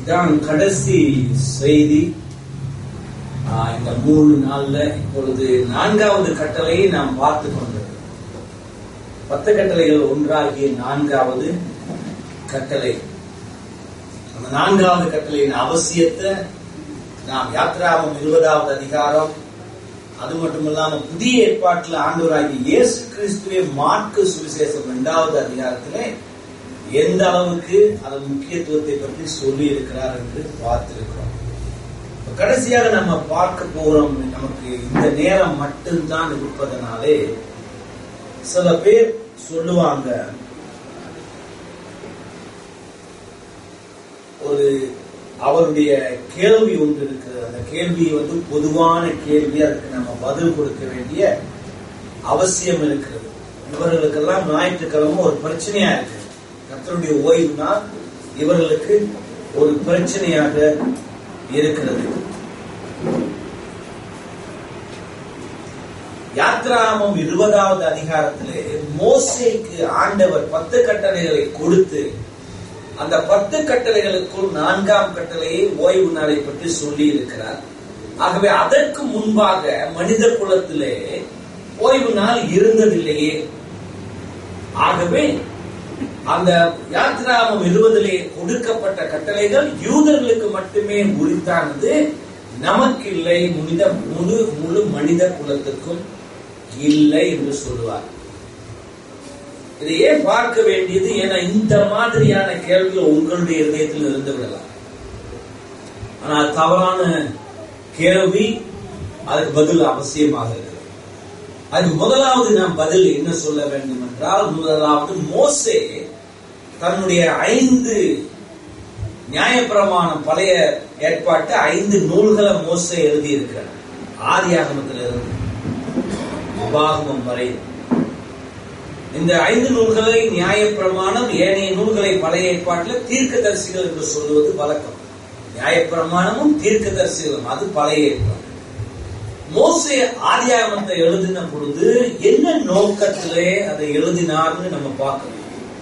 இதான் கடைசி செய்தி ஆஹ் இந்த மூணு நாள்ல இப்பொழுது நான்காவது கட்டளையை நாம் பார்த்து கொண்டிருக்கிறோம் பத்து கட்டளைகள் ஒன்றாகிய நான்காவது கட்டளை அந்த நான்காவது கட்டளையின் அவசியத்தை நாம் யாத்ராமம் இருபதாவது அதிகாரம் அது மட்டும் இல்லாம புதிய ஏற்பாட்டில் ஆண்டவராகிய இயேசு கிறிஸ்துவே மார்க்கு சுவிசேஷம் இரண்டாவது அதிகாரத்திலே எந்த அளவுக்கு அதன் முக்கியத்துவத்தை பற்றி சொல்லி இருக்கிறார் என்று பார்த்திருக்கிறோம் இப்ப கடைசியாக நம்ம பார்க்க போறோம் நமக்கு இந்த நேரம் மட்டும்தான் இருப்பதனாலே சில பேர் சொல்லுவாங்க ஒரு அவருடைய கேள்வி ஒன்று இருக்கிறது அந்த கேள்வி வந்து பொதுவான கேள்வி அதுக்கு நம்ம பதில் கொடுக்க வேண்டிய அவசியம் இருக்கிறது இவர்களுக்கெல்லாம் ஞாயிற்றுக்கிழமை ஒரு பிரச்சனையா இருக்கு கர்த்தருடைய ஓய்வு நாள் இவர்களுக்கு ஒரு பிரச்சனையாக இருக்கிறது யாத்ராமம் இருபதாவது அதிகாரத்திலே மோசேக்கு ஆண்டவர் பத்து கட்டளைகளை கொடுத்து அந்த பத்து கட்டளைகளுக்குள் நான்காம் கட்டளையை ஓய்வு நாளை பற்றி சொல்லி இருக்கிறார் ஆகவே அதற்கு முன்பாக மனித குலத்திலே ஓய்வு நாள் இருந்ததில்லையே ஆகவே அந்த யாத்ராமம் இருபதிலே கொடுக்கப்பட்ட கட்டளைகள் யூதர்களுக்கு மட்டுமே உரித்தானது நமக்கு இல்லை முனித முழு முழு மனித குலத்துக்கும் இல்லை என்று சொல்லுவார் இதை ஏன் பார்க்க வேண்டியது ஏன்னா இந்த மாதிரியான கேள்விகள் உங்களுடைய இதயத்தில் இருந்து விடலாம் ஆனால் தவறான கேள்வி அதுக்கு பதில் அவசியமாக இருக்கிறது அதுக்கு முதலாவது நாம் பதில் என்ன சொல்ல வேண்டும் என்றால் முதலாவது மோசே தன்னுடைய ஐந்து நியாயப்பிரமாணம் பழைய ஏற்பாட்டு ஐந்து நூல்களை மோசே எழுதியிருக்கிறார் ஆதியாகமத்திலிருந்து உபாகமம் வரை இந்த ஐந்து நூல்களை நியாயப்பிரமாணம் ஏனைய நூல்களை பழைய ஏற்பாட்டில் தீர்க்கதரிசிகள் என்று சொல்லுவது வழக்கம் நியாயப்பிரமாணமும் தீர்க்கதரிசிகளும் அது பழைய ஏற்பாடு மோசே ஆதியாகமத்தை எழுதின பொழுது என்ன நோக்கத்திலே அதை எழுதினார்னு நம்ம பார்க்கணும்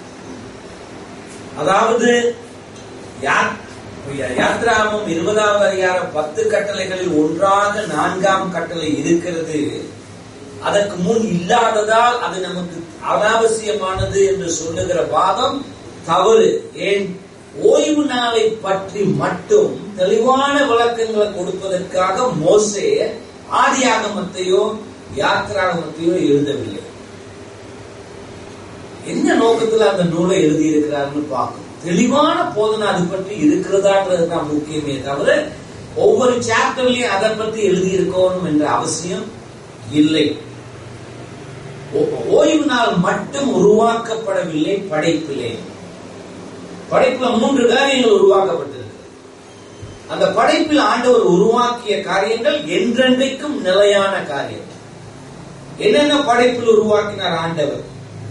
அதாவது யா- யாத்ராமம் இருபதாவது அதிகாரம் பத்து கட்டளைகளில் ஒன்றாக நான்காம் கட்டளை இருக்கிறது அதற்கு முன் இல்லாததால் அது நமக்கு அனாவசியமானது என்று சொல்லுகிற வாதம் தவறு ஏன் ஓய்வு நாளை பற்றி மட்டும் தெளிவான விளக்கங்களை கொடுப்பதற்காக மோசே ஆதியாகமத்தையோ யாத்ராகமத்தையோ எழுதவில்லை என்ன நோக்கத்துல அந்த நூலை எழுதியிருக்கிறார்னு பார்க்கணும் தெளிவான போதனை அது பற்றி இருக்கிறதான்றது தான் முக்கியமே தவிர ஒவ்வொரு சாப்டர்லயும் அதை பற்றி எழுதியிருக்கணும் என்ற அவசியம் இல்லை ஓ- ஓய்வு நாள் மட்டும் உருவாக்கப்படவில்லை படைப்பிலே படைப்புல மூன்று காரியங்கள் உருவாக்கப்பட்டிருக்கு அந்த படைப்பில் ஆண்டவர் உருவாக்கிய காரியங்கள் என்றென்றைக்கும் நிலையான காரியம் என்னென்ன படைப்பில் உருவாக்கினார் ஆண்டவர்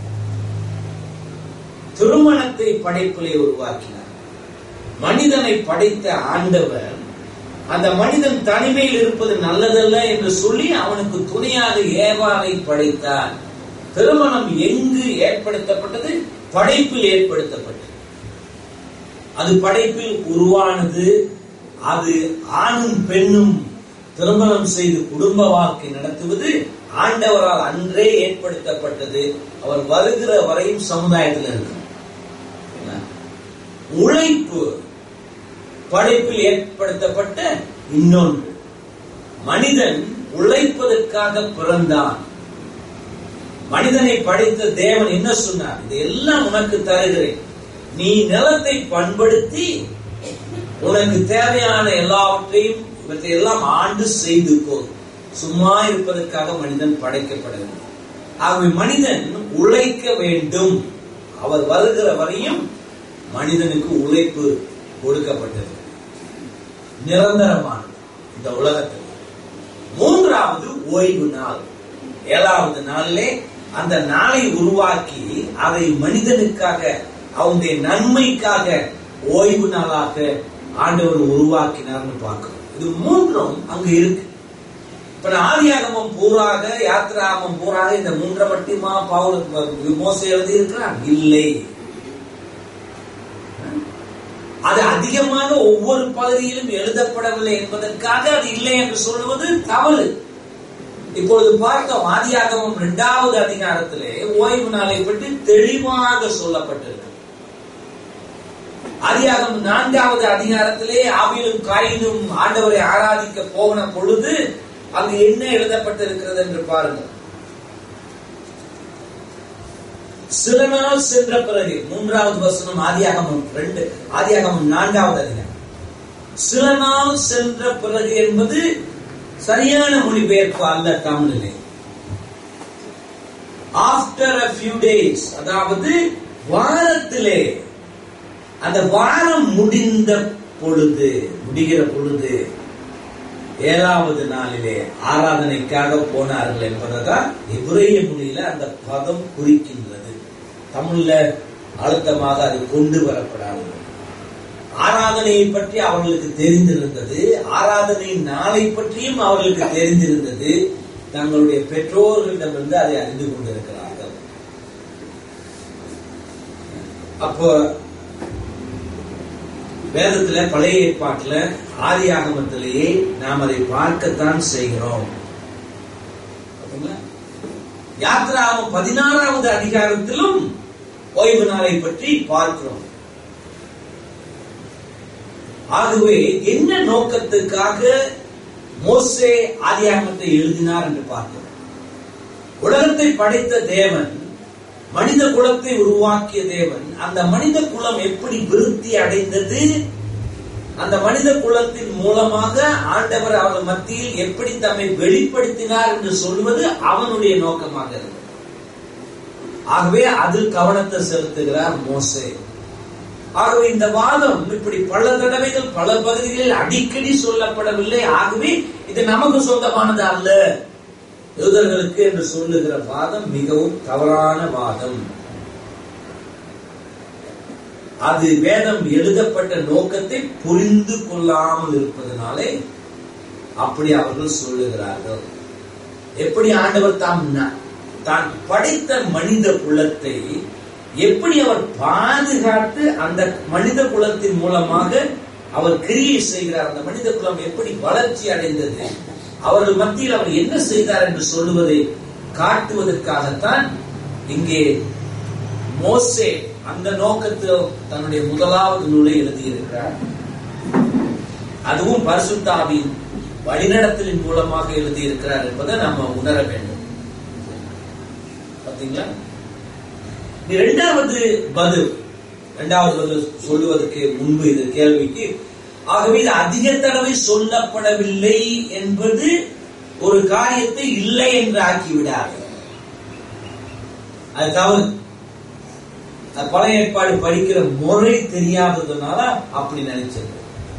திருமணத்தை படைப்பிலே உருவாக்கினார் மனிதனை படைத்த ஆண்டவர் அந்த மனிதன் தனிமையில் இருப்பது நல்லதல்ல என்று சொல்லி அவனுக்கு துணையாக ஏவாளை படைத்தார் திருமணம் எங்கு ஏற்படுத்தப்பட்டது படைப்பில் ஏற்படுத்தப்பட்டது அது படைப்பில் உருவானது அது ஆணும் பெண்ணும் திருமணம் செய்து குடும்ப வாழ்க்கை நடத்துவது ஆண்டவரால் அன்றே ஏற்படுத்தப்பட்டது அவர் வருகிற வரையும் சமுதாயத்தில் இருக்கிறார் என்ன? உழைப்பு படைப்பில் ஏற்படுத்தப்பட்ட இன்னொன்று மனிதன் உழைப்பதற்காக பிறந்தான் மனிதனை படைத்த தேவன் என்ன சொன்னார் இதெல்லாம் உனக்கு தருகிறேன் நீ நிலத்தை பண்படுத்தி உனக்கு தேவையான எல்லாவற்றையும் இவற்றை எல்லாம் ஆண்டு செய்து போ சும்மா இருப்பதற்காக மனிதன் படைக்கப்படவில்லை ஆகவே மனிதன் உழைக்க வேண்டும் அவர் வருகிற வரையும் மனிதனுக்கு உழைப்பு கொடுக்கப்பட்டது நிரந்தரமானது இந்த உலகத்தில் மூன்றாவது ஓய்வு நாள் ஏழாவது நாளிலே அந்த நாளை உருவாக்கி அதை மனிதனுக்காக அவனுடைய நன்மைக்காக ஓய்வு நாளாக ஆண்டவர் உருவாக்கினார்னு பார்க்கிறோம் இது மூன்றும் அங்க இருக்கு இப்ப நான் ஆதியாகமம் பூராக யாத்திராகமம் பூராக இந்த மூன்றை மட்டுமா பவுல் மோசை எழுதி இருக்கிறான் இல்லை அது அதிகமாக ஒவ்வொரு பகுதியிலும் எழுதப்படவில்லை என்பதற்காக அது இல்லை என்று சொல்வது தவறு இப்பொழுது பார்த்தோம் ஆதியாகமம் இரண்டாவது அதிகாரத்திலே ஓய்வு நாளை பற்றி தெளிவாக சொல்லப்பட்டிருக்கு ஆதியாகமம் நான்காவது அதிகாரத்திலே ஆவிலும் காயினும் ஆண்டவரை ஆராதிக்க போன பொழுது அங்கு என்ன எழுதப்பட்டிருக்கிறது என்று பாருங்கள் சில நாள் சென்ற பிறகு மூன்றாவது வசனம் ஆதியாகமம் ரெண்டு ஆதியாகமம் நான்காவது அதிகாரம் சில நாள் சென்ற பிறகு என்பது சரியான மொழிபெயர்ப்பு அல்ல தமிழிலே ஆஃப்டர் அ ஃபியூ டேஸ் அதாவது வாரத்திலே அந்த வாரம் முடிந்த பொழுது முடிகிற பொழுது ஏழாவது நாளிலே ஆராதனைக்காக போனார்கள் என்பதைதான் எபிரேய மொழியில அந்த பதம் குறிக்கின்றது தமிழ்ல அழுத்தமாக அது கொண்டு வரப்படாது ஆராதனையை பற்றி அவர்களுக்கு தெரிந்திருந்தது ஆராதனை நாளை பற்றியும் அவர்களுக்கு தெரிந்திருந்தது தங்களுடைய பெற்றோர்களிடமிருந்து அதை அறிந்து கொண்டிருக்கிறார்கள் அப்போ வேதத்துல பழைய ஏற்பாட்டுல ஆதி ஆகமத்திலேயே நாம் அதை பார்க்கத்தான் செய்கிறோம் பாத்தீங்களா? யாத்திராகமம் பதினாறாவது அதிகாரத்திலும் ஓய்வு நாளை பற்றி பார்க்கிறோம் ஆகவே என்ன நோக்கத்துக்காக மோசே ஆதியாகமத்தை எழுதினார் என்று பார்க்கிறோம் உலகத்தை படைத்த தேவன் மனித குலத்தை உருவாக்கிய தேவன் அந்த மனித குலம் எப்படி விருத்தி அடைந்தது அந்த மனித குலத்தின் மூலமாக ஆண்டவர் அவர்கள் மத்தியில் எப்படி தம்மை வெளிப்படுத்தினார் என்று சொல்வது அவனுடைய நோக்கமாக இருந்தது ஆகவே அதில் கவனத்தை செலுத்துகிறார் மோசே ஆகவே இந்த வாதம் இப்படி பல தடவைகள் பல பகுதிகளில் அடிக்கடி சொல்லப்படவில்லை ஆகவே இது நமக்கு சொந்தமானது அல்ல யூதர்களுக்கு என்று சொல்லுகிற வாதம் மிகவும் தவறான வாதம் அது வேதம் எழுதப்பட்ட நோக்கத்தை புரிந்து கொள்ளாமல் இருப்பதனாலே அப்படி அவர்கள் சொல்லுகிறார்கள் எப்படி ஆண்டவர் தாம் ந- தான் படைத்த மனித குலத்தை எப்படி அவர் பாதுகாத்து அந்த மனித குலத்தின் மூலமாக அவர் கிரியை செய்கிறார் அந்த மனித குலம் எப்படி வளர்ச்சி அடைந்தது அவர்கள் மத்தியில் அவர் என்ன செய்தார் என்று சொல்லுவதை காட்டுவதற்காகத்தான் இங்கே மோசே அந்த நோக்கத்தில் தன்னுடைய முதலாவது நூலை எழுதியிருக்கிறார் அதுவும் பரிசுத்தாவின் வழிநடத்தலின் மூலமாக எழுதியிருக்கிறார் என்பதை நாம உணர வேண்டும் பாத்தீங்களா இது இரண்டாவது பதில் இரண்டாவது பதில் சொல்லுவதற்கு முன்பு இது கேள்விக்கு ஆகவே இது அதிக தடவை சொல்லப்படவில்லை என்பது ஒரு காரியத்தை இல்லை என்று ஆக்கிவிடாது அது தவறு அது பழைய ஏற்பாடு படிக்கிற முறை தெரியாததுனால அப்படி நினைச்சது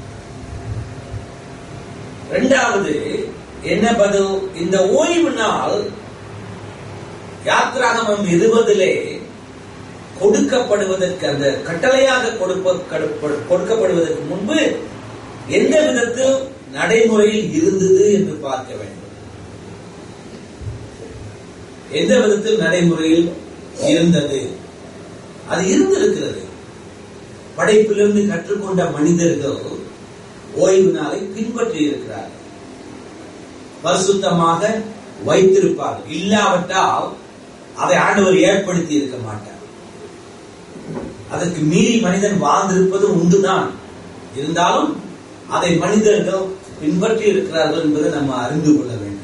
இரண்டாவது என்ன பதில் இந்த ஓய்வு நாள் யாத்ராகமம் இருபதிலே கொடுக்கப்படுவதற்கு அந்த கட்டளையாக கொடுப்ப கடுப்ப- கொடுக்கப்படுவதற்கு முன்பு எந்த விதத்தில் நடைமுறையில் இருந்தது என்று பார்க்க வேண்டும் எந்த விதத்தில் நடைமுறையில் இருந்தது அது இருந்திருக்கிறது படைப்பிலிருந்து கற்றுக்கொண்ட மனிதர்கள் ஓய்வு நாளை பின்பற்றி இருக்கிறார்கள் பரிசுத்தமாக வைத்திருப்பார்கள் இல்லாவிட்டால் அதை ஆண்டவர் ஏற்படுத்தி இருக்க மாட்டார் அதற்கு மீறி மனிதன் வாழ்ந்திருப்பது உண்டுதான் இருந்தாலும் அதை மனிதர்கள் பின்பற்றி இருக்கிறார்கள் என்பதை நம்ம அறிந்து கொள்ள வேண்டும்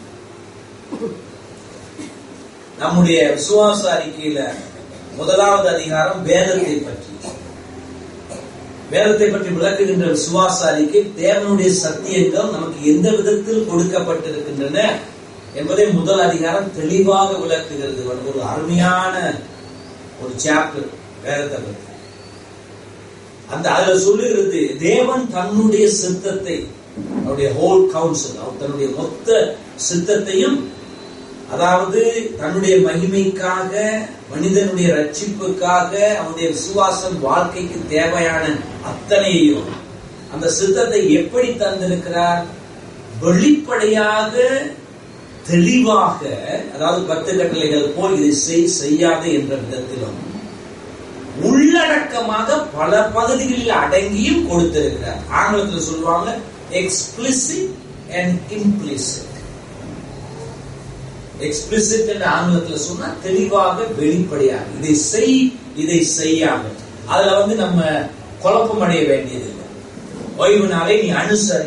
நம்முடைய விசுவாச அறிக்கையில முதலாவது அதிகாரம் வேதத்தை பற்றி வேதத்தை பற்றி விளக்குகின்ற விசுவாச அறிக்கை தேவனுடைய சத்தியங்கள் நமக்கு எந்த விதத்தில் கொடுக்கப்பட்டிருக்கின்றன என்பதை முதல் அதிகாரம் தெளிவாக விளக்குகிறது ஒரு அருமையான ஒரு சாப்டர் வேதத்தை பற்றி அந்த அதுல சொல்லுகிறது தேவன் தன்னுடைய சித்தத்தை அவருடைய ஹோல் கவுன்சில் அவர் தன்னுடைய மொத்த சித்தத்தையும் அதாவது தன்னுடைய மகிமைக்காக மனிதனுடைய ரட்சிப்புக்காக அவனுடைய விசுவாசம் வாழ்க்கைக்கு தேவையான அத்தனையையும் அந்த சித்தத்தை எப்படி தந்திருக்கிறார் வெளிப்படையாக தெளிவாக அதாவது பத்து கட்டளைகள் போல் இதை செய் செய்யாது என்ற விதத்திலும் உள்ளடக்க உள்ளடக்கமாக பல பகுதிகளில் அடங்கியும் கொடுத்திருக்கிறார் ஆங்கிலத்தில் சொல்லுவாங்க எக்ஸ்பிளிசிட் அண்ட் இம்ப்ளிசிட் எக்ஸ்பிளிசிட் என்ற ஆங்கிலத்தில் சொன்னா தெளிவாக வெளிப்படையாக இதை செய் இதை செய்யாம அதுல வந்து நம்ம குழப்பம் அடைய வேண்டியதில்லை ஓய்வு நாளை நீ அனுசரி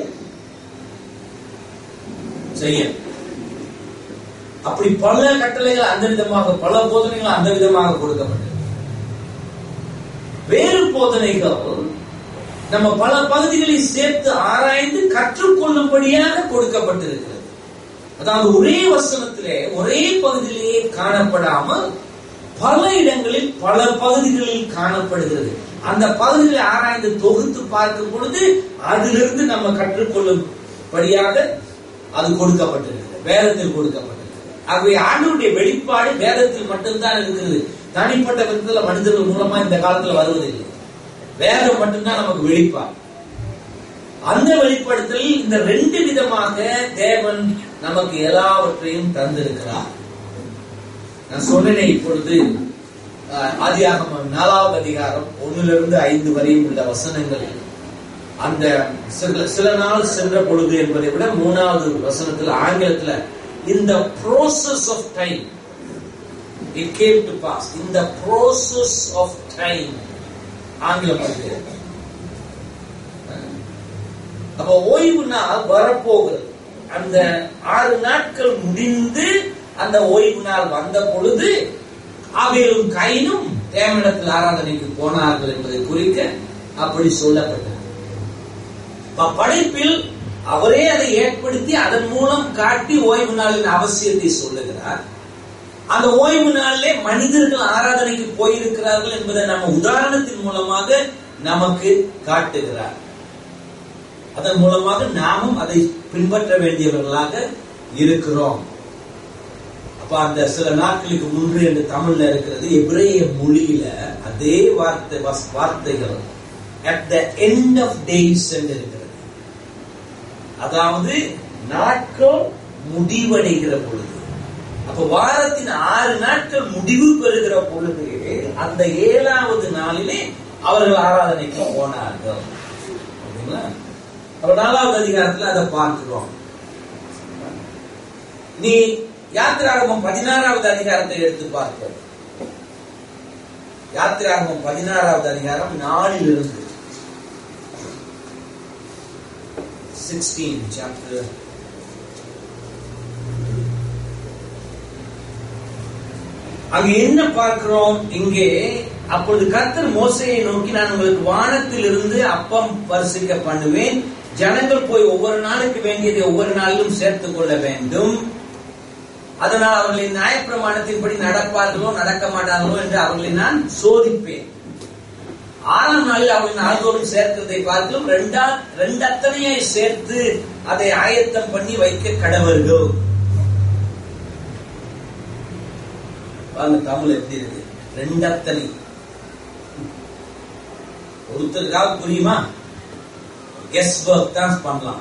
செய்ய அப்படி பல கட்டளைகள் அந்த விதமாக பல போதனைகள் அந்த விதமாக கொடுக்கப்பட்டது வேறு போதனைகள் நம்ம பல பகுதிகளை சேர்த்து ஆராய்ந்து கற்றுக்கொள்ளும்படியாக கொடுக்கப்பட்டிருக்கிறது அதாவது ஒரே வசனத்திலே ஒரே பகுதியிலேயே காணப்படாமல் பல இடங்களில் பல பகுதிகளில் காணப்படுகிறது அந்த பகுதிகளை ஆராய்ந்து தொகுத்து பார்க்கும் பொழுது அதிலிருந்து நம்ம கற்றுக்கொள்ளும்படியாக அது கொடுக்கப்பட்டிருக்கிறது வேதத்தில் கொடுக்கப்பட்டிருக்கிறது ஆகவே ஆண்டவருடைய வெளிப்பாடு வேதத்தில் மட்டும்தான் இருக்கிறது தனிப்பட்ட விதத்துல மனிதர்கள் மூலமா இந்த காலத்துல வருவதில்லை வேதம் மட்டும்தான் நமக்கு வெளிப்பாடு அந்த வெளிப்படுத்தல் இந்த ரெண்டு விதமாக தேவன் நமக்கு எல்லாவற்றையும் தந்திருக்கிறார் நான் சொன்னேன் இப்பொழுது ஆதியாகமம் நாலாவது அதிகாரம் ஒன்னுல இருந்து ஐந்து வரையும் உள்ள வசனங்கள் அந்த சில சில நாள் சென்ற பொழுது என்பதை விட மூணாவது வசனத்துல ஆங்கிலத்துல இந்த process of time it came to pass இந்த ப்ரோசஸ் ஆஃப் டைம் ஆங்கிலம் இருக்கு அப்ப ஓய்வு நாள் வரப்போகிறது அந்த ஆறு நாட்கள் முடிந்து அந்த ஓய்வு நாள் வந்த பொழுது ஆவேலும் கைனும் தேவனிடத்தில் ஆராதனைக்கு போனார்கள் என்பதை குறிக்க அப்படி சொல்லப்பட்டது படைப்பில் அவரே அதை ஏற்படுத்தி அதன் மூலம் காட்டி ஓய்வு நாளின் அவசியத்தை சொல்லுகிறார் அந்த ஓய்வு நாளிலே மனிதர்கள் ஆராதனைக்கு போயிருக்கிறார்கள் என்பதை நம்ம உதாரணத்தின் மூலமாக நமக்கு காட்டுகிறார் அதன் மூலமாக நாமும் அதை பின்பற்ற வேண்டியவர்களாக இருக்கிறோம் அப்ப அந்த சில நாட்களுக்கு முன்பு என்று தமிழ்ல இருக்கிறது எபிரேய மொழியில அதே வார்த்தை வார்த்தைகள் at the end of days என்று இருக்கிறது அதாவது நாட்கள் முடிவடைகிற பொழுது அப்ப வாரத்தின் ஆறு நாட்கள் முடிவு பெறுகிற பொழுது அந்த ஏழாவது நாளிலே அவர்கள் ஆராதனைக்கு போனார்கள் அப்படிங்களா அப்ப நாலாவது அதிகாரத்துல அதை பார்க்கிறோம் நீ யாத்திராகமம் பதினாறாவது அதிகாரத்தை எடுத்து பார்ப்போம் யாத்திராகமம் பதினாறாவது அதிகாரம் நாளில் இருந்து சிக்ஸ்டீன் சாப்டர் அங்க என்ன பார்க்கிறோம் இங்கே அப்பொழுது கர்த்தர் மோசையை நோக்கி நான் உங்களுக்கு வானத்தில் இருந்து அப்பம் பரிசிக்க பண்ணுவேன் ஜனங்கள் போய் ஒவ்வொரு நாளுக்கு வேண்டியதை ஒவ்வொரு நாளிலும் சேர்த்துக் கொள்ள வேண்டும் அதனால் அவர்களின் நியாயப்பிரமாணத்தின்படி நடப்பார்களோ நடக்க மாட்டார்களோ என்று அவர்களை நான் சோதிப்பேன் ஆறாம் நாளில் அவர்கள் நாள்தோறும் சேர்க்கிறதை பார்க்கலும் ரெண்டா ரெண்டு அத்தனையை சேர்த்து அதை ஆயத்தம் பண்ணி வைக்க கடவர்கள் பாருங்க தமிழ் எப்படி இருக்கு ரெண்டு அத்தனை ஒருத்தருக்காக புரியுமா கெஸ் ஒர்க் தான் பண்ணலாம்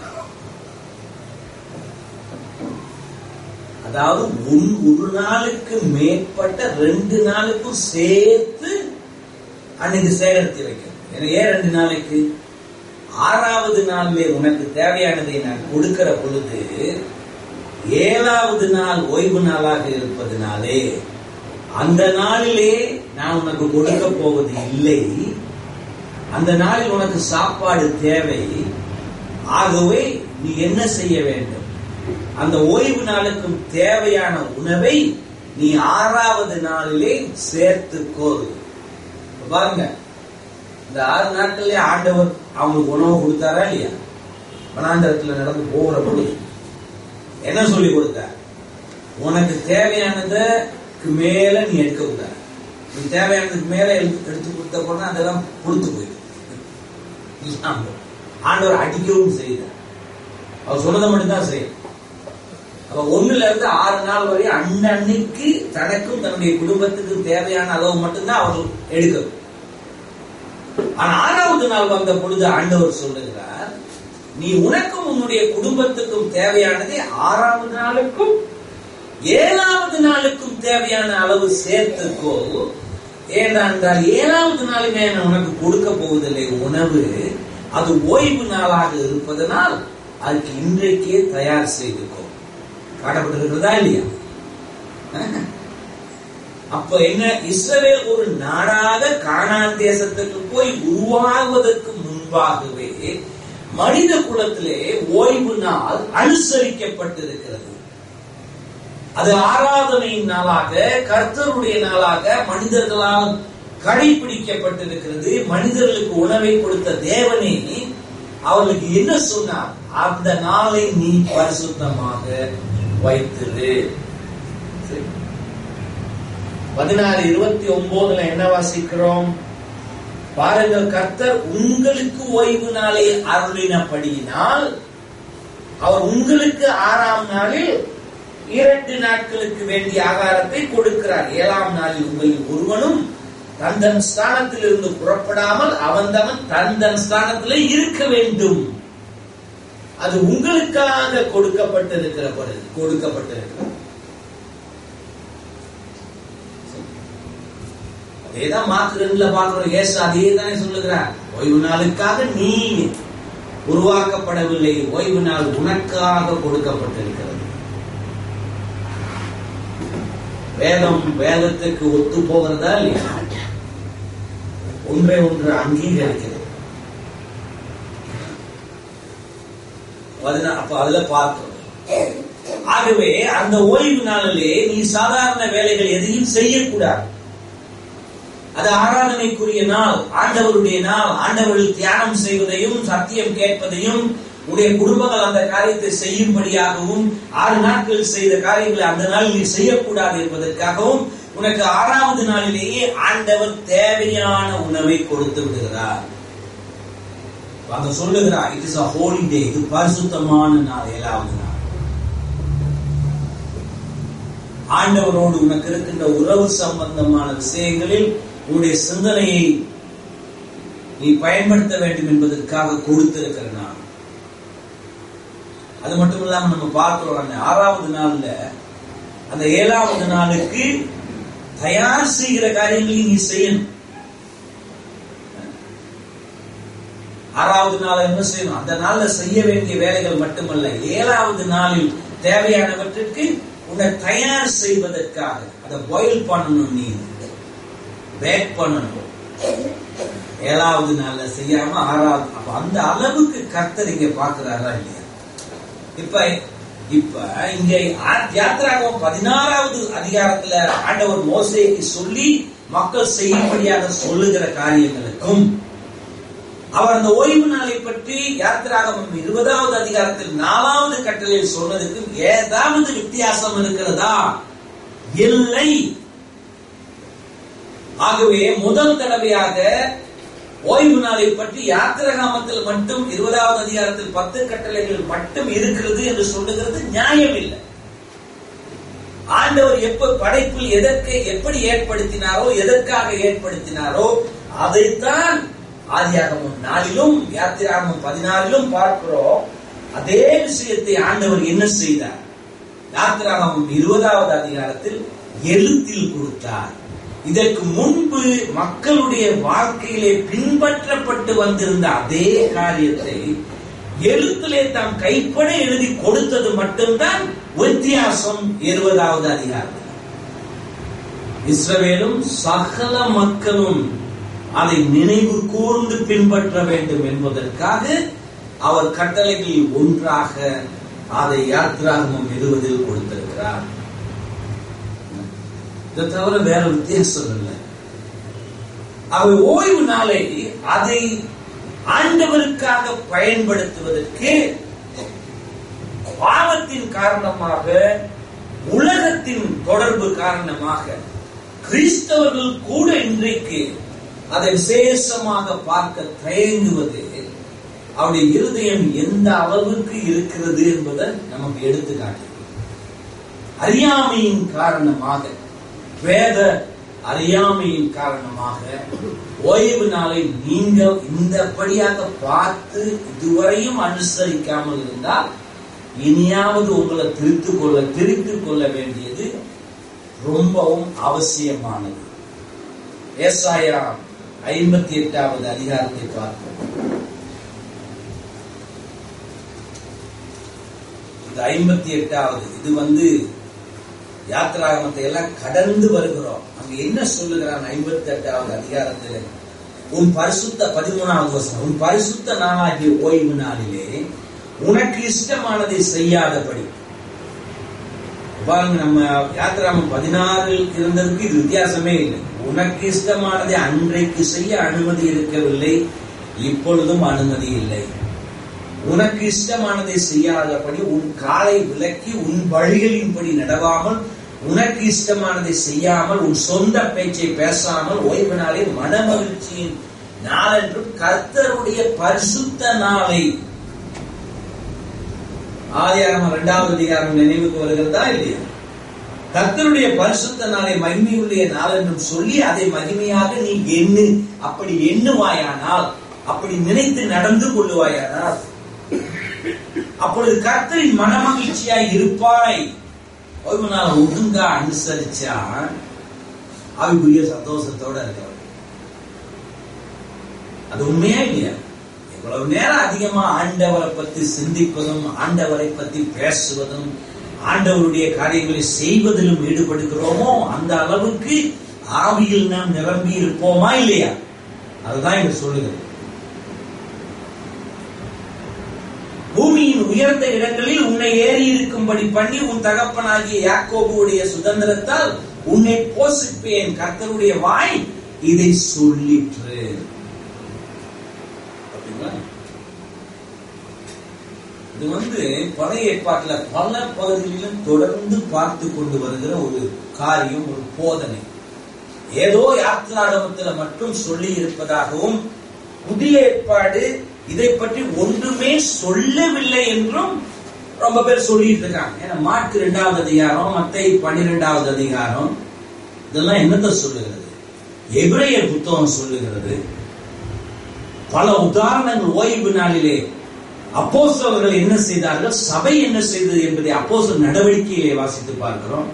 அதாவது ஒன் ஒரு நாளுக்கு மேற்பட்ட ரெண்டு நாளுக்கும் சேர்த்து அன்னைக்கு சேகரித்து வைக்கணும் ஏன்னா ஏன் ரெண்டு நாளைக்கு ஆறாவது நாளிலே உனக்கு தேவையானதை நான் கொடுக்கிற பொழுது ஏழாவது நாள் ஓய்வு நாளாக இருப்பதனாலே அந்த நாளிலே நான் உனக்கு கொடுக்க போவது இல்லை அந்த நாளில் உனக்கு சாப்பாடு தேவை ஆகவே நீ என்ன செய்ய வேண்டும் அந்த ஓய்வு நாளுக்கும் தேவையான உணவை நீ ஆறாவது நாளிலே சேர்த்துக்கோ பாருங்க இந்த ஆறு நாட்கள்லயே ஆண்டவர் அவங்களுக்கு உணவு கொடுத்தாரா இல்லையா வனாந்தரத்துல நடந்து போகிற பொழுது என்ன சொல்லி கொடுத்தார் உனக்கு தேவையானதுக்கு மேல நீ எடுக்க கூடாது நீ தேவையானதுக்கு மேல எடுத்து எடுத்து கொடுத்த போனா அதெல்லாம் கொடுத்து போயிடும் ஆண்டவர் அடிக்கவும் செய்தார் அவர் சொன்னதை மட்டும்தான் செய்யும் அப்ப ஒண்ணுல இருந்து ஆறு நாள் வரை அன்னன்னைக்கு தனக்கும் தன்னுடைய குடும்பத்துக்கும் தேவையான அளவு மட்டும்தான் அவர் எடுக்கணும் ஆனா ஆறாவது நாள் வந்த பொழுது ஆண்டவர் சொல்லுகிறார் நீ உனக்கும் உன்னுடைய குடும்பத்துக்கும் தேவையானதை ஆறாவது நாளுக்கும் ஏழாவது நாளுக்கும் தேவையான அளவு சேர்த்துக்கோ ஏனென்றால் ஏழாவது நாளிலே நான் உனக்கு கொடுக்க போவதில்லை உணவு அது ஓய்வு நாளாக இருப்பதனால் அதுக்கு இன்றைக்கே தயார் செய்துக்கோ காட்டப்பட்டிருக்கிறதா இல்லையா அப்ப என்ன இஸ்ரவேல் ஒரு நாடாக கானான் தேசத்துக்கு போய் உருவாகுவதற்கு முன்பாகவே மனித குலத்திலே ஓய்வு நாள் அனுசரிக்கப்பட்டிருக்கிறது அது ஆராதனையின் நாளாக கர்த்தருடைய நாளாக மனிதர்களால் கடைபிடிக்கப்பட்டிருக்கிறது மனிதர்களுக்கு உணவை கொடுத்த தேவனே அவர்களுக்கு என்ன சொன்னார் அந்த நாளை நீ பரிசுத்தமாக வைத்திரு சரி. பதினாறு இருபத்தி ஒன்பதுல என்ன வாசிக்கிறோம் பாருங்கள் கர்த்தர் உங்களுக்கு ஓய்வு நாளை அருளினபடியினால் அவர் உங்களுக்கு ஆறாம் நாளில் இரண்டு நாட்களுக்கு வேண்டிய ஆகாரத்தை கொடுக்கிறார் ஏழாம் நாளில் உங்களில் ஒருவனும் தன் தன் ஸ்தானத்தில் இருந்து புறப்படாமல் அவன் தவன் தன் தன் ஸ்தானத்திலே இருக்க வேண்டும் அது உங்களுக்காக கொடுக்கப்பட்டிருக்கிற பொழுது கொடுக்கப்பட்டிருக்கிறது அதேதான் மார்க் ரெண்டுல பார்க்கிறோம் ஏசு அதே தானே சொல்லுகிறார் ஓய்வு நாளுக்காக நீ உருவாக்கப்படவில்லை ஓய்வு நாள் உனக்காக கொடுக்கப்பட்டிருக்கிறது வேதம் வேதத்துக்கு ஒத்து போகிறதா இல்லையா ஒன்றை ஒன்று அங்கீகரிக்கிறது பதினா- அப்ப அதுல பார்க்கிறோம் ஆகவே அந்த ஓய்வு நாளிலே நீ சாதாரண வேலைகள் எதையும் செய்யக்கூடாது அது ஆராதனைக்குரிய நாள் ஆண்டவருடைய நாள் ஆண்டவரில் தியானம் செய்வதையும் சத்தியம் கேட்பதையும் உடைய குடும்பங்கள் அந்த காரியத்தை செய்யும்படியாகவும் ஆறு நாட்கள் செய்த காரியங்களை அந்த நாள் நீ செய்யக்கூடாது என்பதற்காகவும் உனக்கு ஆறாவது நாளிலேயே ஆண்டவர் தேவையான உணவை கொடுத்து விடுகிறார் அங்க சொல்லுகிறார் it is a holy day இது பரிசுத்தமான நாள் ஏழாவது நாள் ஆண்டவரோடு உனக்கு இருக்கின்ற உறவு சம்பந்தமான விஷயங்களில் உன்னுடைய சிந்தனையை நீ பயன்படுத்த வேண்டும் என்பதற்காக கொடுத்திருக்கிற நாள் அது மட்டும் இல்லாம நம்ம பார்க்கிறோம் அந்த ஆறாவது நாள்ல அந்த ஏழாவது நாளுக்கு தயார் செய்கிற காரியங்களையும் நீ செய்யணும் ஆறாவது நாள் என்ன செய்யணும் அந்த நாள்ல செய்ய வேண்டிய வேலைகள் மட்டுமல்ல ஏழாவது நாளில் தேவையானவற்றிற்கு உன்னை தயார் செய்வதற்காக அதை பாயில் பண்ணணும் நீ பேக் பண்ணணும் ஏழாவது நாள்ல செய்யாம ஆறாவது அப்ப அந்த அளவுக்கு கர்த்தர் இங்க பாக்குறாரா இல்லையா இப்ப இப்ப இங்க ஆ- யாத்திராகமம் பதினாறாவது அதிகாரத்துல ஆண்டவர் மோசேக்கு சொல்லி மக்கள் செய்யும்படியாக சொல்லுகிற காரியங்களுக்கும் அவர் அந்த ஓய்வு நாளை பற்றி யாத்திராகமம் இருபதாவது அதிகாரத்தில் நாலாவது கட்டளையில் சொன்னதுக்கும் ஏதாவது வித்தியாசம் இருக்கிறதா இல்லை ஆகவே முதல் தடவையாக ஓய்வு நாளை பற்றி யாத்திரகாமத்தில் மட்டும் இருபதாவது அதிகாரத்தில் பத்து கட்டளைகள் மட்டும் இருக்கிறது என்று சொல்லுகிறது நியாயம் இல்லை ஆண்டவர் எப்ப படைப்பில் எதற்கு எப்படி ஏற்படுத்தினாரோ எதற்காக ஏற்படுத்தினாரோ அதைத்தான் ஆதியாகமம் நாளிலும் யாத்திராகமம் பதினாறிலும் பார்க்கிறோம் அதே விஷயத்தை ஆண்டவர் என்ன செய்தார் யாத்திராகமம் இருபதாவது அதிகாரத்தில் எழுத்தில் கொடுத்தார் இதற்கு முன்பு மக்களுடைய வாழ்க்கையிலே பின்பற்றப்பட்டு வந்திருந்த அதே காரியத்தை எழுத்திலே தாம் கைப்பட எழுதி கொடுத்தது மட்டும்தான் வித்தியாசம் இருபதாவது அதிகாரம் இஸ்ரவேலும் சகல மக்களும் அதை நினைவு கூர்ந்து பின்பற்ற வேண்டும் என்பதற்காக அவர் கட்டளைகளில் ஒன்றாக அதை யாத்திராகமம் இருபதில் கொடுத்திருக்கிறார் இதை தவிர வேற வித்தியாசம் இல்லை அவை ஓய்வு நாளை அதை ஆண்டவருக்காக பயன்படுத்துவதற்கு பாவத்தின் காரணமாக உலகத்தின் தொடர்பு காரணமாக கிறிஸ்தவர்கள் கூட இன்றைக்கு அதை விசேஷமாக பார்க்க தயங்குவது அவருடைய இருதயம் எந்த அளவுக்கு இருக்கிறது என்பதை நமக்கு எடுத்துக்காட்டு அறியாமையின் காரணமாக வேத அறியாமையின் காரணமாக ஓய்வு நாளை நீங்கள் இந்தபடியாக பார்த்து இதுவரையும் அனுசரிக்காமல் இருந்தால் இனியாவது உங்களை திருத்திக் கொள்ள திருத்திக் கொள்ள வேண்டியது ரொம்பவும் அவசியமானது ஏசாயா ஐம்பத்தி எட்டாவது அதிகாரத்தை பார்ப்போம் இது ஐம்பத்தி எட்டாவது இது வந்து யாத்திராகமத்தை எல்லாம் கடந்து வருகிறோம் அங்க என்ன சொல்லுகிறான் ஐம்பத்தி எட்டாவது அதிகாரத்தில் உன் பரிசுத்த பதிமூணாவது வருஷம் உன் பரிசுத்த நாளாகிய ஓய்வு நாளிலே உனக்கு இஷ்டமானதை செய்யாதபடி பாருங்க நம்ம யாத்திராமம் பதினாறில் இருந்ததுக்கு இது வித்தியாசமே இல்லை உனக்கு இஷ்டமானதை அன்றைக்கு செய்ய அனுமதி இருக்கவில்லை இப்பொழுதும் அனுமதி இல்லை உனக்கு இஷ்டமானதை செய்யாதபடி உன் காலை விலக்கி உன் வழிகளின்படி நடவாமல் உனக்கு இஷ்டமானதை செய்யாமல் உன் சொந்த பேச்சை பேசாமல் ஓய்வு நாளை மனமகிழ்ச்சியின் நாளென்றும் கர்த்தருடைய பரிசுத்த நாளை ஆதியாரம இரண்டாவது அதிகாரம் நினைவுக்கு வருகிறதா இல்லையா கர்த்தருடைய பரிசுத்த நாளை மகிமையுடைய நாள் என்றும் சொல்லி அதை மகிமையாக நீ எண்ணு அப்படி எண்ணுவாயானால் அப்படி நினைத்து நடந்து கொள்ளுவாயானால் அப்பொழுது கர்த்தரின் மனமகிழ்ச்சியாய் இருப்பாய் ஓய்வு நாள் ஒழுங்கா அனுசரிச்சா ஆவிக்குரிய சந்தோஷத்தோட இருக்கிறார் அது உண்மையா இல்லையா எவ்வளவு நேரம் அதிகமா ஆண்டவரை பத்தி சிந்திப்பதும் ஆண்டவரை பத்தி பேசுவதும் ஆண்டவருடைய காரியங்களை செய்வதிலும் ஈடுபடுகிறோமோ அந்த அளவுக்கு ஆவியில் நாம் நிரம்பி இருப்போமா இல்லையா அதுதான் இங்க சொல்லுகிறது பூமியின் உயர்ந்த இடங்களில் உன்னை ஏறி இருக்கும்படி பண்ணி உன் தகப்பனாகிய யாக்கோபுடைய சுதந்திரத்தால் உன்னை போஷிப்பேன் கர்த்தருடைய வாய் இதை சொல்லிற்று அப்படிங்களா? இது வந்து பழைய ஏற்பாட்டுல பல பகுதிகளிலும் தொடர்ந்து பார்த்து கொண்டு வருகிற ஒரு காரியம் ஒரு போதனை ஏதோ யாத்திராடமத்துல மட்டும் சொல்லி இருப்பதாகவும் புதிய ஏற்பாடு இதை பற்றி ஒன்றுமே சொல்லவில்லை என்றும் ரொம்ப பேர் சொல்லிட்டு இருக்காங்க ஏன்னா மார்க் இரண்டாவது அதிகாரம் மத்தை பன்னிரெண்டாவது அதிகாரம் இதெல்லாம் என்னத்த சொல்லுகிறது எபிரேயர் புத்தகம் சொல்லுகிறது பல உதாரணங்கள் ஓய்வு நாளிலே அப்போஸ்தலர்கள் என்ன செய்தார்கள் சபை என்ன செய்தது என்பதை அப்போஸ்தலர் நடவடிக்கையிலே வாசித்து பார்க்கிறோம்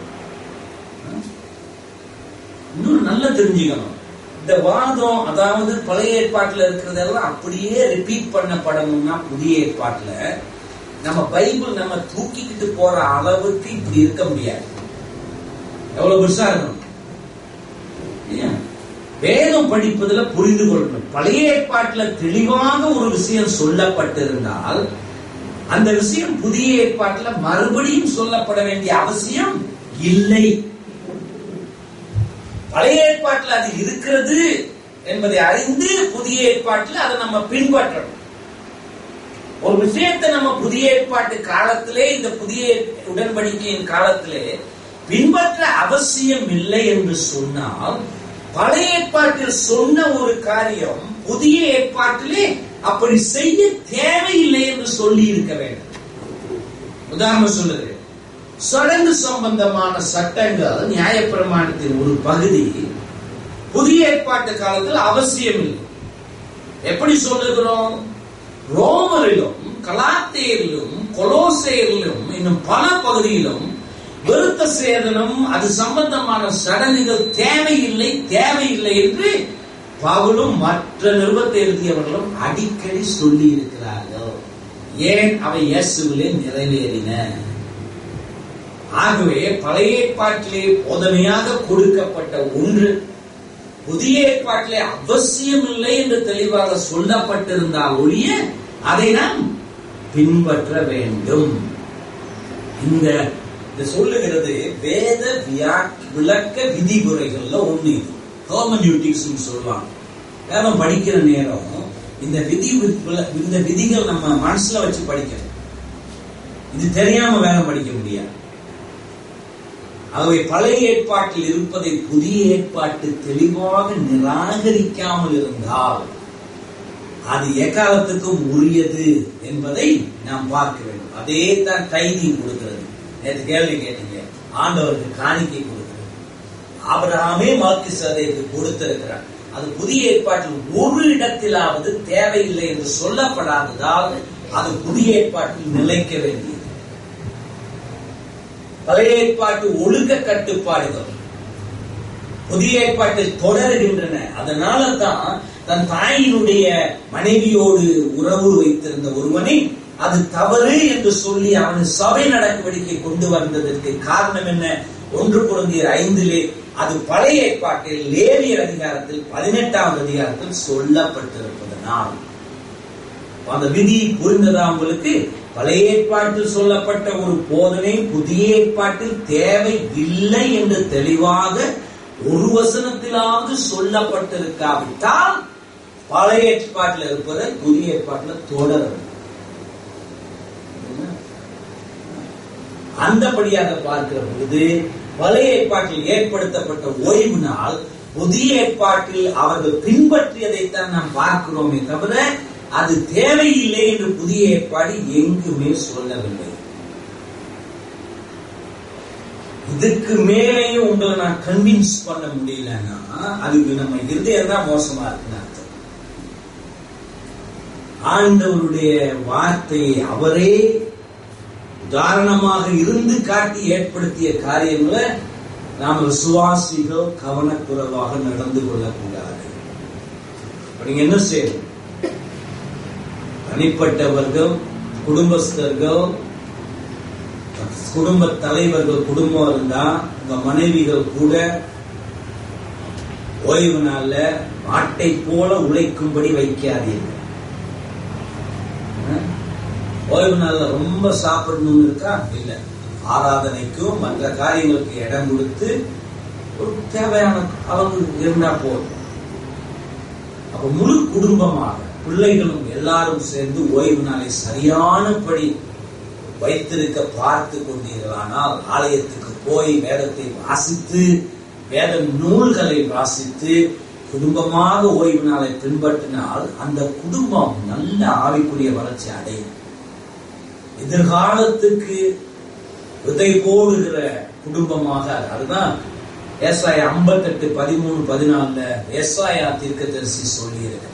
இன்னொரு நல்லா தெரிஞ்சுக்கணும் இந்த வாதம் அதாவது பழைய ஏற்பாட்டுல இருக்கிறதெல்லாம் அப்படியே ரிப்பீட் பண்ணப்படணும்னா புதிய ஏற்பாட்டுல நம்ம பைபிள் நம்ம தூக்கிக்கிட்டு போற அளவுக்கு இப்படி இருக்க முடியாது எவ்வளவு பெருசா இருக்கணும் ஏன்? வேதம் படிப்பதுல புரிந்து கொள்ளணும் பழைய ஏற்பாட்டுல தெளிவாக ஒரு விஷயம் சொல்லப்பட்டிருந்தால் அந்த விஷயம் புதிய ஏற்பாட்டுல மறுபடியும் சொல்லப்பட வேண்டிய அவசியம் இல்லை பழைய ஏற்பாட்டுல அது இருக்கிறது என்பதை அறிந்து புதிய ஏற்பாட்டுல அதை நம்ம பின்பற்றணும் ஒரு விஷயத்தை நம்ம புதிய ஏற்பாட்டு காலத்திலே இந்த புதிய உடன்படிக்கையின் காலத்திலே பின்பற்ற அவசியம் இல்லை என்று சொன்னால் பழைய ஏற்பாட்டில் சொன்ன ஒரு காரியம் புதிய ஏற்பாட்டிலே அப்படி செய்ய தேவையில்லை என்று சொல்லி இருக்க வேண்டும் உதாரணம் சொல்லுகிறேன் சடங்கு சம்பந்தமான சட்டங்கள் நியாயப்பிரமாணத்தின் ஒரு பகுதி புதிய ஏற்பாட்டு காலத்தில் அவசியம் இல்லை எப்படி சொல்லுகிறோம் ரோமரிலும் கலாத்தேரிலும் கொலோசேரிலும் இன்னும் பல பகுதியிலும் விருத்த சேதனம் அது சம்பந்தமான சடங்குகள் தேவையில்லை தேவையில்லை என்று பவுலும் மற்ற நிருபத்தை எழுதியவர்களும் அடிக்கடி சொல்லி இருக்கிறார்கள் ஏன் அவை இயேசுவிலே நிறைவேறின ஆகவே பழைய ஏற்பாட்டிலே போதனையாக கொடுக்கப்பட்ட ஒன்று புதிய ஏற்பாட்டிலே அவசியம் இல்லை என்று தெளிவாக சொல்லப்பட்டிருந்தால் ஒழிய அதை நாம் பின்பற்ற வேண்டும் இந்த இது சொல்லுகிறது வேத வியா- விளக்க விதிமுறைகள்ல ஒண்ணு இது ஹோமன்யூட்டிக்ஸ் சொல்லுவாங்க வேதம் படிக்கிற நேரம் இந்த விதி விள- இந்த விதிகள் நம்ம மனசுல வச்சு படிக்கணும் இது தெரியாம வேதம் படிக்க முடியாது ஆகவே பழைய ஏற்பாட்டில் இருப்பதை புதிய ஏற்பாட்டு தெளிவாக நிராகரிக்காமல் இருந்தால் அது எக்காலத்துக்கும் உரியது என்பதை நாம் பார்க்க வேண்டும் அதே தான் கைதி கொடுக்கிறது நேற்று கேள்வி கேட்டீங்க ஆண்டவருக்கு காணிக்கை கொடுக்கிறது ஆபிரகாமே மார்க்கு சதைக்கு கொடுத்திருக்கிறார் அது புதிய ஏற்பாட்டில் ஒரு இடத்திலாவது தேவையில்லை என்று சொல்லப்படாததால் அது புதிய ஏற்பாட்டில் நிலைக்க வேண்டியது பழைய ஏற்பாட்டு ஒழுக்க கட்டுப்பாடுகள் புதிய ஏற்பாட்டில் தொடருகின்றன அதனால தான் தன் தாயினுடைய மனைவியோடு உறவு வைத்திருந்த ஒருவனை அது தவறு என்று சொல்லி அவன் சபை நடவடிக்கை கொண்டு வந்ததற்கு காரணம் என்ன ஒன்று குழந்தையர் ஐந்திலே அது பழைய ஏற்பாட்டில் லேவியர் அதிகாரத்தில் பதினெட்டாவது அதிகாரத்தில் சொல்லப்பட்டிருப்பதனால் அந்த விதி புரிந்ததா உங்களுக்கு பழைய ஏற்பாட்டில் சொல்லப்பட்ட ஒரு போதனை புதிய ஏற்பாட்டில் தேவை இல்லை என்று தெளிவாக ஒரு வசனத்திலாவது சொல்லப்பட்டிருக்காவிட்டால் பழைய ஏற்பாட்டில் இருப்பதை புதிய ஏற்பாட்டில் தொடரும் அந்தபடியாக பார்க்கிற பொழுது பழைய ஏற்பாட்டில் ஏற்படுத்தப்பட்ட ஓய்வு நாள் புதிய ஏற்பாட்டில் அவர்கள் பின்பற்றியதைத்தான் நாம் பார்க்கிறோமே தவிர அது தேவையில்லை என்று புதிய ஏற்பாடு எங்குமே சொல்லவில்லை இதுக்கு மேலேயும் உங்களை நான் கன்வின்ஸ் பண்ண முடியலன்னா அதுக்கு நம்ம இருதயம் தான் மோசமா இருக்குன்னு அர்த்தம் ஆண்டவருடைய வார்த்தையை அவரே உதாரணமாக இருந்து காட்டி ஏற்படுத்திய காரியங்களை நாம் விசுவாசிகள் கவனக்குறைவாக நடந்து கொள்ளக்கூடாது இப்ப நீங்க என்ன செய்யணும் தனிப்பட்டவர்கள் குடும்பஸ்தர்கள் குடும்ப தலைவர்கள் குடும்பம் இருந்தா உங்க மனைவிகள் கூட ஓய்வு நாள்ல மாட்டை போல உழைக்கும்படி வைக்காதீர்கள் அஹ்? ஓய்வு நாள்ல ரொம்ப சாப்பிடணும்னு இருக்கா இல்ல ஆராதனைக்கும் மற்ற காரியங்களுக்கு இடம் கொடுத்து ஒரு தேவையான அளவு இருந்தா போதும் அப்ப முழு குடும்பமாக பிள்ளைகளும் எல்லாரும் சேர்ந்து ஓய்வு நாளை சரியானபடி வைத்திருக்க பார்த்து கொண்டீர்களானால் ஆலயத்துக்கு போய் வேதத்தை வாசித்து வேத நூல்களை வாசித்து குடும்பமாக ஓய்வு நாளை பின்பற்றினால் அந்த குடும்பம் நல்ல ஆவிக்குரிய வளர்ச்சி அடையும் எதிர்காலத்துக்கு விதை போடுகிற குடும்பமாக அதுதான் ஏசாயா ஐம்பத்தெட்டு பதிமூணு பதினாலுல ஏசாயா தீர்க்கதரிசி சொல்லி இருக்கிறார்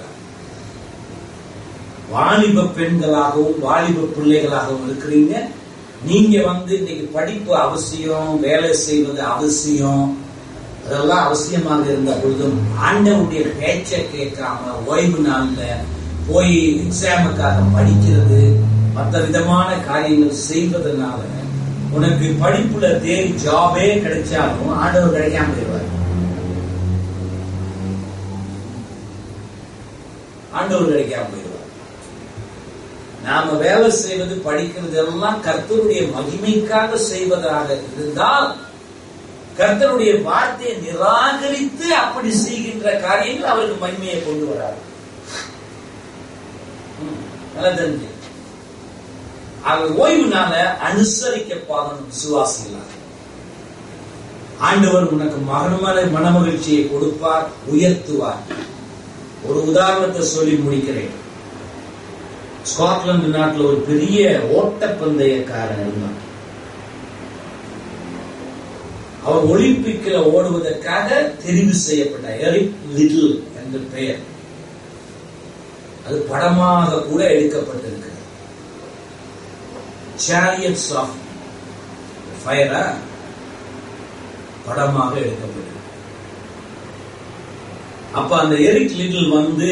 வாலிப பெண்களாகவும் வாலிப பிள்ளைகளாகவும் இருக்கிறீங்க நீங்க வந்து இன்னைக்கு படிப்பு அவசியம் வேலை செய்வது அவசியம் அதெல்லாம் அவசியமாக இருந்த பொழுதும் ஆண்டவருடைய பேச்சை கேட்காம ஓய்வு நாள்ல போய் எக்ஸாமுக்காக படிக்கிறது மற்ற விதமான காரியங்கள் செய்வதனால உனக்கு படிப்புல தேடி ஜாபே கிடைச்சாலும் ஆண்டவர் கிடைக்காம போயிடுவார் ஆண்டவர் கிடைக்காம போயிடுவார் நாம வேலை செய்வது படிக்கிறது எல்லாம் கர்த்தருடைய மகிமைக்காக செய்வதாக இருந்தால் கர்த்தருடைய வார்த்தையை நிராகரித்து அப்படி செய்கின்ற காரியங்கள் அவருக்கு மகிமையை கொண்டு வராது ம், நல்லா தெரிஞ்சு அவர் ஓய்வுனால அனுசரிக்க பாதணும் விசுவாசிகளாக ஆண்டவர் உனக்கு மகனமலை மனமகிழ்ச்சியை கொடுப்பார் உயர்த்துவார் ஒரு உதாரணத்தை சொல்லி முடிக்கிறேன் ஸ்காட்லாந்து நாட்டில் ஒரு பெரிய ஓட்டப்பந்தயக்காரன் இருந்தான் அவர் ஒலிம்பிக்கில் ஓடுவதற்காக தெரிவு செய்யப்பட்ட எரிக் லிட்டில் என்ற பெயர் அது படமாக கூட எடுக்கப்பட்டிருக்கிறது சாரியட்ஸ் ஆஃப் ஃபயரா படமாக எடுக்கப்பட்டது அப்ப அந்த எரிக் லிட்டில் வந்து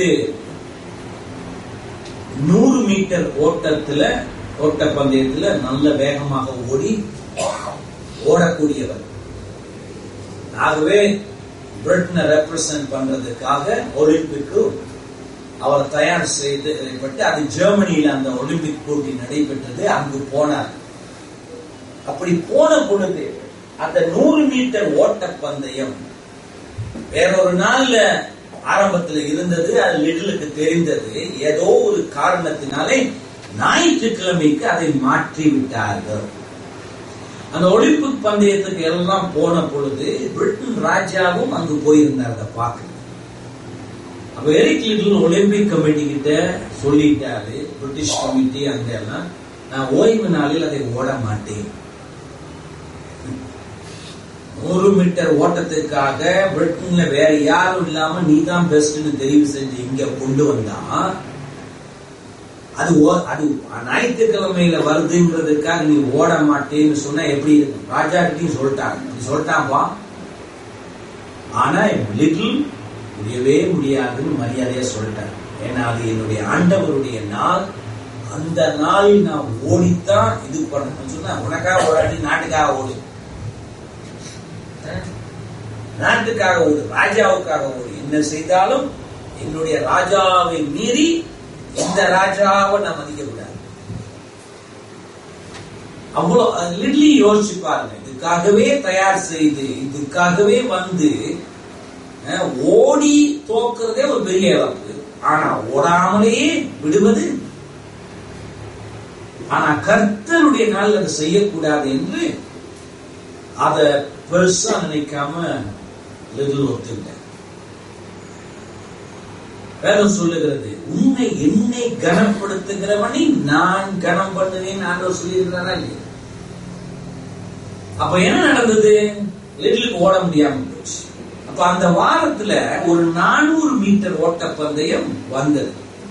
நூறு மீட்டர் ஓட்டத்துல ஓட்ட பந்தயத்துல நல்ல வேகமாக ஓடி ஓடக்கூடியவர் ஆகவே பிரிட்டனை ரெப்ரசன்ட் பண்றதுக்காக ஒலிம்பிக்கு அவர் தயார் செய்யப்பட்டு அது ஜெர்மனியில் அந்த ஒலிம்பிக் போட்டி நடைபெற்றது அங்கு போனார் அப்படி போன பொழுது அந்த நூறு மீட்டர் ஓட்ட பந்தயம் வேறொரு நாள்ல ஆரம்பத்துல இருந்தது அது லிட்டிலுக்கு தெரிந்தது ஏதோ ஒரு காரணத்தினாலே ஞாயிற்றுக்கிழமைக்கு அதை மாற்றி விட்டார்கள் அந்த ஒலிம்பிக் பந்தயத்துக்கு எல்லாம் போன பொழுது பிரிட்டன் ராஜாவும் அங்கு போயிருந்தார் அதை பார்க்க அப்ப எரிக் லிட்டில் ஒலிம்பிக் கமிட்டி கிட்ட சொல்லிட்டாரு பிரிட்டிஷ் கமிட்டி அங்க எல்லாம் நான் ஓய்வு நாளில் அதை ஓட மாட்டேன் நூறு மீட்டர் ஓட்டத்துக்காக பிரிட்டன்ல வேற யாரும் இல்லாம நீ தான் பெஸ்ட்னு தெரிவு செஞ்சு இங்க கொண்டு வந்தா அது ஓ- அது ஞாயிற்றுக்கிழமையில வருதுன்றதுக்காக நீ ஓட மாட்டேன்னு சொன்னா எப்படி இருக்கும் ராஜா கிட்டையும் சொல்லிட்டாங்க நீ சொல்லிட்டாப்பா ஆனா லிட்டில் முடியவே முடியாதுன்னு மரியாதையா சொல்லிட்டார் ஏன்னா அது என்னுடைய ஆண்டவருடைய நாள் அந்த நாளில் நான் ஓடித்தான் இது பண்ணணும்னு சொன்னா உனக்காக ஓடாட்டி நாட்டுக்காக ஓடு அஹ்? நாட்டுக்காக ஓடு ராஜாவுக்காக ஓடு என்ன செய்தாலும் என்னுடைய ராஜாவை மீறி இந்த ராஜாவை நான் மதிக்க கூடாது அவ்வளவு லிட்லி யோசிச்சு பாருங்க இதுக்காகவே தயார் செய்து இதுக்காகவே வந்து அஹ், ஓடி தோக்குறதே ஒரு பெரிய இழப்பு ஆனா ஓடாமலேயே விடுவது ஆனா கர்த்தருடைய நாள் அதை செய்யக்கூடாது என்று அத பெருசா நினைக்காம லிட்டில் ஒத்துக்கிட்டேன் வேதம் சொல்லுகிறது உன்னை என்னை கனப்படுத்துகிறவனை நான் கனம் பண்ணுவேன் ஆண்டவர் சொல்லியிருக்கிறாரா இல்லையா அப்ப என்ன நடந்தது லிட்டிலுக்கு ஓட முடியாம போச்சு அப்ப அந்த வாரத்துல ஒரு நானூறு மீட்டர் ஓட்டப்பந்தயம் வந்தது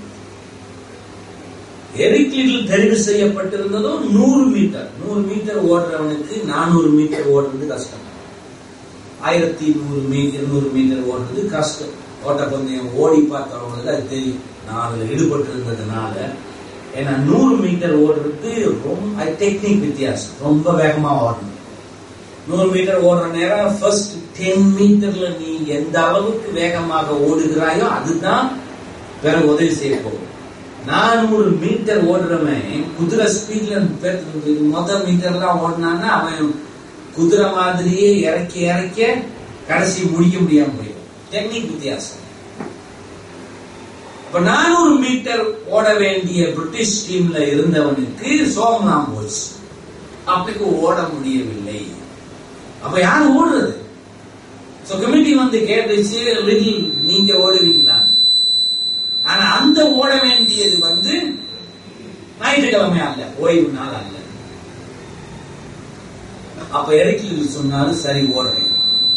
எரிக் லிட்டில் தெரிவு செய்யப்பட்டிருந்ததும் நூறு மீட்டர் நூறு மீட்டர் ஓடுறவனுக்கு நானூறு மீட்டர் ஓடுறது கஷ்டம் ஆயிரத்தி நூறு மீட்டர் இருநூறு மீட்டர் ஓடுறது கஷ்டம் ஓட்டப்பந்தயம் ஓடி பார்த்தவங்களுக்கு அது தெரியும் நான் அதுல ஈடுபட்டு இருந்ததுனால ஏன்னா நூறு மீட்டர் ஓடுறது ரொம்ப டெக்னிக் வித்தியாசம் ரொம்ப வேகமா ஓடணும் நூறு மீட்டர் ஓடுற நேரம் ஃபர்ஸ்ட் டென் மீட்டர்ல நீ எந்த அளவுக்கு வேகமாக ஓடுகிறாயோ அதுதான் பிறகு உதவி செய்ய போகும் நானூறு மீட்டர் ஓடுறவன் குதிரை ஸ்பீட்ல மொதல் மீட்டர்லாம் ஓடினான்னா அவன் குதிரை மாதிரியே இறக்கி இறக்க கடைசி முடிக்க முடியாம போயிடும் டெக்னிக் வித்தியாசம் இப்ப நானூறு மீட்டர் ஓட வேண்டிய பிரிட்டிஷ் டீம்ல இருந்தவனுக்கு சோமனாம் போச்சு அப்படி ஓட முடியவில்லை அப்ப யார் ஓடுறது சோ கமிட்டி வந்து கேட்டுச்சு லிட்டில் நீங்க ஓடுவீங்களா ஆனா அந்த ஓட வேண்டியது வந்து ஞாயிற்றுக்கிழமை அல்ல ஓய்வு நாள் அல்ல அப்ப இறக்கி சொன்னாரு சரி ஓடுறேன்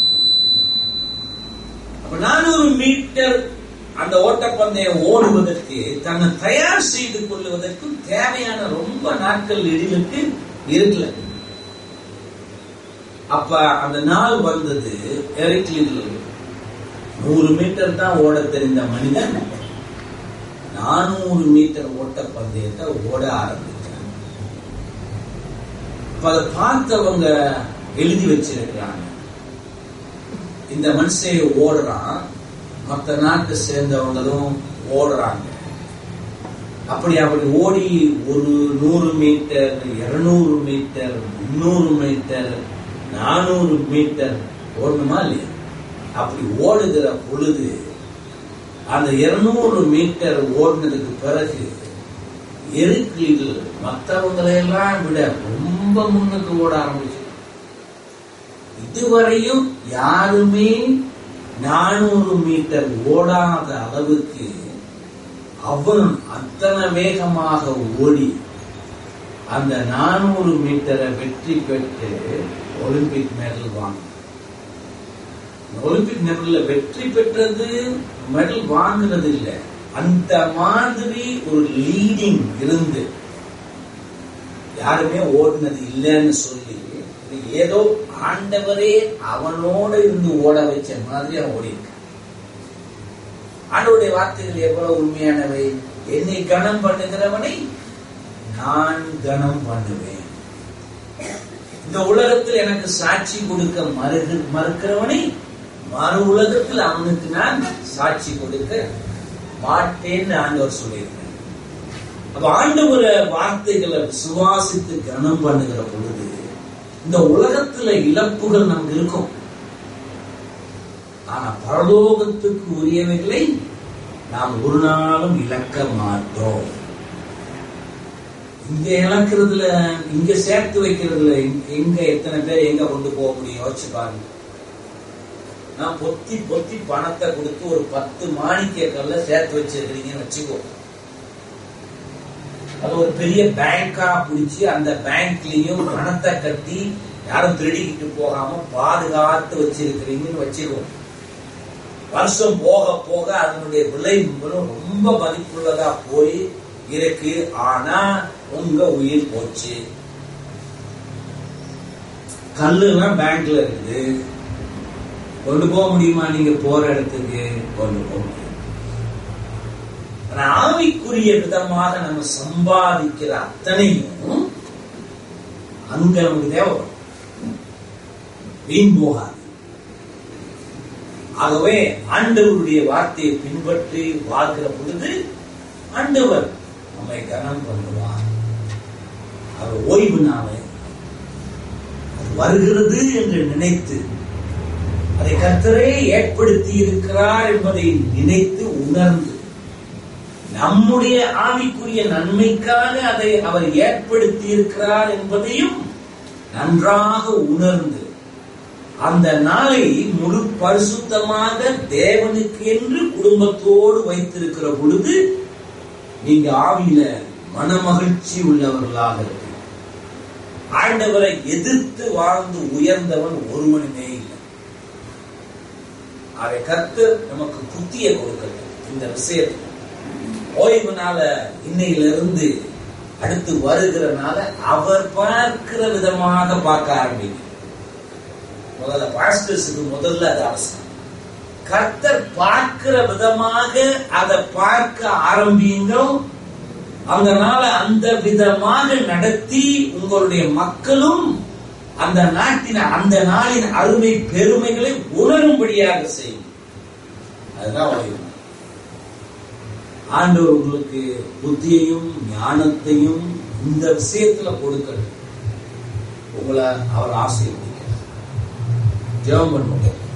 அப்ப நானூறு மீட்டர் அந்த ஓட்டப்பந்தயம் ஓடுவதற்கு தன்னை தயார் செய்து கொள்வதற்கும் தேவையான ரொம்ப நாட்கள் எழிலுக்கு இருக்கல அப்ப அந்த நாள் வந்தது எரிக்லில் நூறு மீட்டர் தான் ஓட தெரிந்த மனிதன் நானூறு மீட்டர் ஓட்ட பந்தயத்தை ஓட ஆரம்பிச்சாங்க அப்ப அதை பார்த்தவங்க எழுதி வச்சிருக்கிறாங்க இந்த மனுஷன் ஓடுறான் மற்ற நாட்டை சேர்ந்தவங்களும் ஓடுறாங்க அப்படி அப்படி ஓடி ஒரு நூறு மீட்டர் இருநூறு மீட்டர் முன்னூறு மீட்டர் நானூறு மீட்டர் ஓடணுமா இல்லையா அப்படி ஓடுகிற பொழுது அந்த இருநூறு மீட்டர் ஓடினதுக்கு பிறகு எருக்கள் மற்றவங்களையெல்லாம் விட ரொம்ப முன்னுக்கு ஓட ஆரம்பிச்சு இதுவரையும் யாருமே நானூறு மீட்டர் ஓடாத அளவுக்கு அவன் அத்தனை வேகமாக ஓடி அந்த நானூறு மீட்டரை வெற்றி பெற்று ஒலிம்பிக் மெடல் வாங்க ஒலிம்பிக் மெடல்ல வெற்றி பெற்றது மெடல் வாங்குறது இல்ல அந்த மாதிரி ஒரு லீடிங் இருந்து யாருமே ஓடினது இல்லைன்னு சொல்லி இது ஏதோ ஆண்டவரே அவனோட இருந்து ஓட வச்ச மாதிரி அவன் ஓடி இருக்கான். ஆண்டவருடைய வார்த்தைகள் எவ்வளவு உண்மையானவை என்னை கனம் பண்ணுகிறவனை நான் கனம் பண்ணுவேன் இந்த உலகத்தில் எனக்கு சாட்சி கொடுக்க மறுகு மறுக்கிறவனை மறு உலகத்தில் அவனுக்கு நான் சாட்சி கொடுக்க மாட்டேன்னு ஆண்டவர் சொல்லியிருக்கார் அப்ப ஆண்டவர வார்த்தைகளை விசுவாசித்து கனம் பண்ணுகிற பொழுது இந்த உலகத்துல இழப்புகள் நமக்கு இருக்கும் ஆனா பரலோகத்துக்கு உரியவைகளை நாம் ஒரு நாளும் இழக்க மாட்டோம் இங்க இழக்கிறதுல இங்க சேர்த்து வைக்கிறதுல எங்க- எங்க எத்தனை பேர் எங்க கொண்டு போக முடியும் யோசிச்சு பாருங்க நான் பொத்தி பொத்தி பணத்தை கொடுத்து ஒரு பத்து மாணிக்க கல்ல சேர்த்து வச்சிருக்கிறீங்கன்னு வச்சுக்கோ அது ஒரு பெரிய பேங்கா பிடிச்சி அந்த பேங்க்லயும் பணத்தை கட்டி யாரும் திருடிக்கிட்டு போகாம பாதுகாத்து வச்சிருக்கிறீங்கன்னு வச்சுக்கோ வருஷம் போக போக அதனுடைய விலை ரொம்ப மதிப்புள்ளதா போய் இருக்கு ஆனா உங்க உயிர் போச்சு கல்லுலாம் பேங்க்ல இருக்குது கொண்டு போக முடியுமா நீங்க போற இடத்துக்கு கொண்டு போக முடியும் ஆனா ஆவிக்குரிய விதமாக நம்ம சம்பாதிக்கிற அத்தனையும் அங்க நமக்கு தேவை வீண் போகாது ஆகவே ஆண்டவருடைய வார்த்தையை பின்பற்றி வாழ்கிற பொழுது ஆண்டவர் நம்மை கனம் பண்ணுவார் அவர் ஓய்வு நாளை அது வருகிறது என்று நினைத்து அதை கர்த்தரே ஏற்படுத்தி இருக்கிறார் என்பதை நினைத்து உணர்ந்து நம்முடைய ஆவிக்குரிய நன்மைக்காக அதை அவர் ஏற்படுத்தி இருக்கிறார் என்பதையும் நன்றாக உணர்ந்து அந்த நாளை முழு பரிசுத்தமாக தேவனுக்கு என்று குடும்பத்தோடு வைத்திருக்கிற பொழுது நீங்க ஆவியில மனமகிழ்ச்சி உள்ளவர்களாக இருக்கு ஆண்டவரை எதிர்த்து வாழ்ந்து உயர்ந்தவன் ஒருவனுமே இல்லை அதை கத்து நமக்கு புத்திய கொடுக்கட்டும் இந்த விஷயத்துல ஓய்வு நாள இன்னையிலிருந்து அடுத்து வருகிறனால அவர் பார்க்கிற விதமாக பார்க்க ஆரம்பிக்கும் முதல்ல பாஸ்டர்ஸுக்கு முதல்ல அது அவசியம் கர்த்தர் பார்க்கிற விதமாக அதை பார்க்க ஆரம்பியுங்கள் அதனால அந்த விதமாக நடத்தி உங்களுடைய மக்களும் அந்த நாட்டின் அந்த நாளின் அருமை பெருமைகளை உணரும்படியாக செய்யும் அதுதான் ஓய்வு நாள். ஆண்டவர் உங்களுக்கு புத்தியையும் ஞானத்தையும் இந்த விஷயத்துல கொடுக்கணும் உங்களை அவர் ஆசீர்வதிக்கிறார் ஜெபம் பண்ணுவோம்